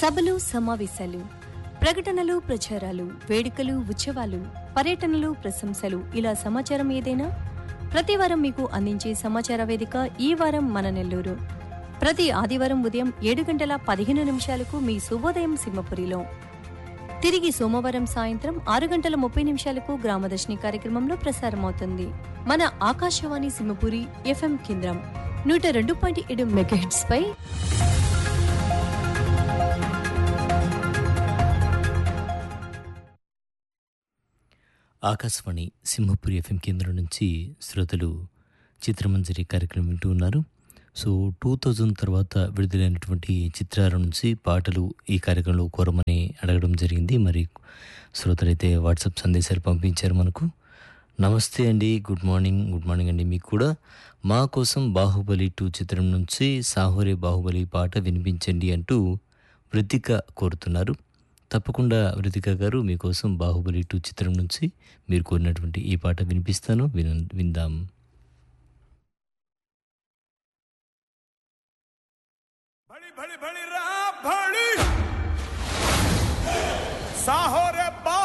సభలు సమావేశాలు ప్రకటనలు ప్రచారాలు వేడుకలు ఉత్సవాలు పర్యటనలు ప్రశంసలు ఇలా సమాచారం ఏదైనా ప్రతి వారం మీకు అందించే సమాచార వేదిక ఈ వారం మన నెల్లూరు ప్రతి ఆదివారం ఉదయం ఏడు గంటల పదిహేను నిమిషాలకు మీ శుభోదయం సింహపురిలో తిరిగి సోమవారం సాయంత్రం ఆరు గంటల ముప్పై నిమిషాలకు గ్రామదర్శిని కార్యక్రమంలో ప్రసారమవుతుంది మన ఆకాశవాణి సింహపురి ఎఫ్ఎం కేంద్రం నూట రెండు పాయింట్ ఏడు మెగాహిట్స్ పై ఆకాశవాణి సింహపురి ఎఫ్ఎం కేంద్రం నుంచి శ్రోతలు చిత్రమంజరి కార్యక్రమం వింటూ ఉన్నారు సో టూ థౌజండ్ తర్వాత విడుదలైనటువంటి చిత్రాల నుంచి పాటలు ఈ కార్యక్రమంలో కోరమని అడగడం జరిగింది మరి శ్రోతలైతే వాట్సాప్ సందేశాలు పంపించారు మనకు నమస్తే అండి గుడ్ మార్నింగ్ గుడ్ మార్నింగ్ అండి మీకు కూడా మా కోసం బాహుబలి టూ చిత్రం నుంచి సాహోరే బాహుబలి పాట వినిపించండి అంటూ వృత్తిక కోరుతున్నారు తప్పకుండా వృతిక గారు మీకోసం బాహుబలి టూ చిత్రం నుంచి మీరు కోరినటువంటి ఈ పాట వినిపిస్తాను విన విందాం भड़ी भड़ी भड़ी रा भड़ी साहो रे